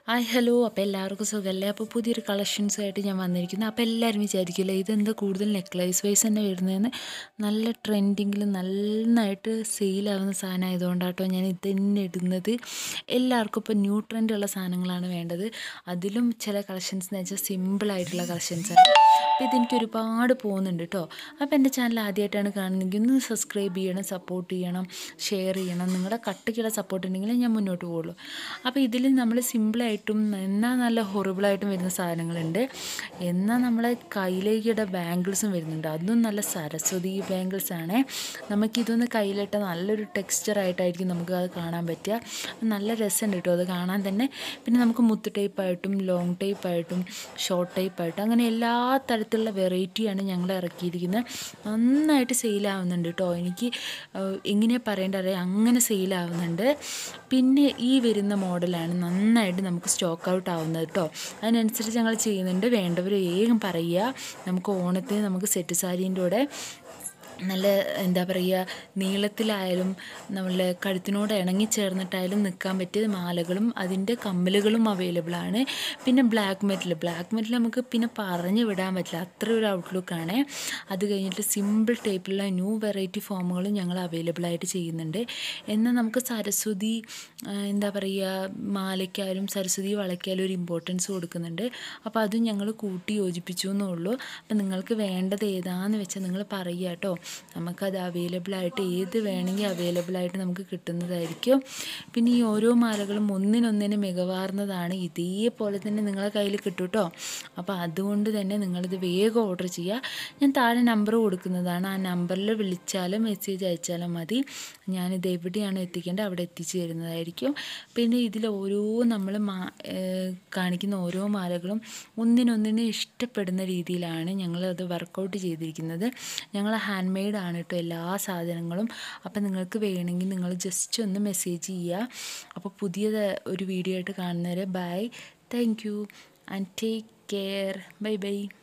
hi hello അപ്പോൾ എല്ലാവർക്കും സുഖമല്ലേ അപ്പോൾ പുതിയൊരു കളക്ഷൻസുമായിട്ട് ഞാൻ വന്നിരിക്കുന്നു അപ്പോൾ എല്ലാവരും വിചാരിക്കില്ലേ ഇതെന്താ കൂടുതൽ നെക്ലേസ് വൈസ് തന്നെ വരുന്നതെന്ന് നല്ല ട്രെൻഡിങ്ങിൽ നന്നായിട്ട് സെയിലാവുന്ന സാധനം ആയതുകൊണ്ടാട്ടോ ഞാൻ ഇത് തന്നെ ഇടുന്നത് എല്ലാവർക്കും ഇപ്പോൾ ന്യൂ ട്രെൻഡുള്ള സാധനങ്ങളാണ് വേണ്ടത് അതിലും ചില കളക്ഷൻസ് എന്ന് വെച്ചാൽ സിമ്പിളായിട്ടുള്ള കളക്ഷൻസാണ് അപ്പോൾ ഇതെനിക്ക് ഒരുപാട് പോകുന്നുണ്ട് കേട്ടോ അപ്പോൾ എൻ്റെ ചാനൽ ആദ്യമായിട്ടാണ് കാണുന്നതെങ്കിൽ ഒന്ന് സബ്സ്ക്രൈബ് ചെയ്യണം സപ്പോർട്ട് ചെയ്യണം ഷെയർ ചെയ്യണം നിങ്ങളുടെ കട്ടയ്ക്കുള്ള സപ്പോർട്ട് ഉണ്ടെങ്കിൽ ഞാൻ മുന്നോട്ട് പോകുള്ളൂ അപ്പോൾ ഇതിൽ നമ്മൾ സിമ്പിളായിട്ടും എന്നാൽ നല്ല ഹൊറിബിളായിട്ടും വരുന്ന സാധനങ്ങളുണ്ട് എന്നാൽ നമ്മളെ കയ്യിലേക്കിടെ ബാംഗിൾസും വരുന്നുണ്ട് അതും നല്ല സരസ്വതി ബാംഗിൾസ് ആണ് നമുക്കിതൊന്ന് കയ്യിലിട്ട നല്ലൊരു ടെക്സ്ചറായിട്ടായിരിക്കും നമുക്ക് അത് കാണാൻ പറ്റുക നല്ല രസമുണ്ട് കേട്ടോ അത് കാണാൻ തന്നെ പിന്നെ നമുക്ക് മുത്ത് ടൈപ്പായിട്ടും ലോങ് ടൈപ്പായിട്ടും ഷോർട്ട് ടൈപ്പായിട്ടും അങ്ങനെ എല്ലാ തരത്തിലുള്ള വെറൈറ്റിയാണ് ഞങ്ങൾ ഇറക്കിയിരിക്കുന്നത് നന്നായിട്ട് സെയിലാവുന്നുണ്ട് കേട്ടോ എനിക്ക് എങ്ങനെയാണ് പറയേണ്ടത് അറിയാം അങ്ങനെ സെയിലാവുന്നുണ്ട് പിന്നെ ഈ വരുന്ന മോഡലാണ് നന്നായിട്ട് നമുക്ക് സ്റ്റോക്ക് ഔട്ട് ആവുന്നത് കേട്ടോ അതിനനുസരിച്ച് ഞങ്ങൾ ചെയ്യുന്നുണ്ട് വേണ്ടവർ വേഗം പറയുക നമുക്ക് ഓണത്തിന് നമുക്ക് സെറ്റ് സാരീൻ്റെ കൂടെ നല്ല എന്താ പറയുക നീളത്തിലായാലും നമ്മളെ കഴുത്തിനോട് ഇണങ്ങി ചേർന്നിട്ടായാലും നിൽക്കാൻ പറ്റിയ മാലകളും അതിൻ്റെ കമ്മലുകളും അവൈലബിൾ ആണ് പിന്നെ ബ്ലാക്ക് മെറ്റൽ ബ്ലാക്ക് മെറ്റൽ നമുക്ക് പിന്നെ പറഞ്ഞു വിടാൻ പറ്റില്ല അത്ര ഒരു ഔട്ട്ലുക്കാണ് അത് കഴിഞ്ഞിട്ട് സിമ്പിൾ ടൈപ്പിലുള്ള ന്യൂ വെറൈറ്റി ഫോമുകളും ഞങ്ങൾ അവൈലബിൾ ആയിട്ട് ചെയ്യുന്നുണ്ട് എന്നാൽ നമുക്ക് സരസ്വതി എന്താ പറയുക മാലയ്ക്കായാലും സരസ്വതി വളയ്ക്കായാലും ഒരു ഇമ്പോർട്ടൻസ് കൊടുക്കുന്നുണ്ട് അപ്പോൾ അതും ഞങ്ങൾ കൂട്ടി യോജിപ്പിച്ചു എന്നേ ഉള്ളൂ അപ്പോൾ നിങ്ങൾക്ക് വേണ്ടത് ഏതാണെന്ന് വെച്ചാൽ നിങ്ങൾ പറയുക കേട്ടോ നമുക്കത് അവൈലബിൾ ആയിട്ട് ഏത് വേണമെങ്കിൽ അവൈലബിൾ ആയിട്ട് നമുക്ക് കിട്ടുന്നതായിരിക്കും പിന്നെ ഈ ഓരോ മാലകളും ഒന്നിനൊന്നിന് മികവാർന്നതാണ് ഇതേപോലെ തന്നെ നിങ്ങളെ കയ്യിൽ കിട്ടും കേട്ടോ അപ്പോൾ അതുകൊണ്ട് തന്നെ നിങ്ങളിത് വേഗം ഓർഡർ ചെയ്യുക ഞാൻ താഴെ നമ്പർ കൊടുക്കുന്നതാണ് ആ നമ്പറിൽ വിളിച്ചാലും മെസ്സേജ് അയച്ചാലും മതി ഞാനിത് എവിടെയാണ് എത്തിക്കേണ്ടത് അവിടെ എത്തിച്ചു തരുന്നതായിരിക്കും പിന്നെ ഇതിൽ ഓരോ നമ്മൾ മാ കാണിക്കുന്ന ഓരോ മാലകളും ഒന്നിനൊന്നിന് ഇഷ്ടപ്പെടുന്ന രീതിയിലാണ് ഞങ്ങളത് വർക്കൗട്ട് ചെയ്തിരിക്കുന്നത് ഞങ്ങൾ ഹാൻഡ് മെയ്ഡ് ആണ് കേട്ടോ എല്ലാ സാധനങ്ങളും അപ്പോൾ നിങ്ങൾക്ക് വേണമെങ്കിൽ നിങ്ങൾ ജസ്റ്റ് ഒന്ന് മെസ്സേജ് ചെയ്യുക അപ്പോൾ പുതിയ ഒരു വീഡിയോ ആയിട്ട് കാണുന്നവരെ bye thank you and take care bye by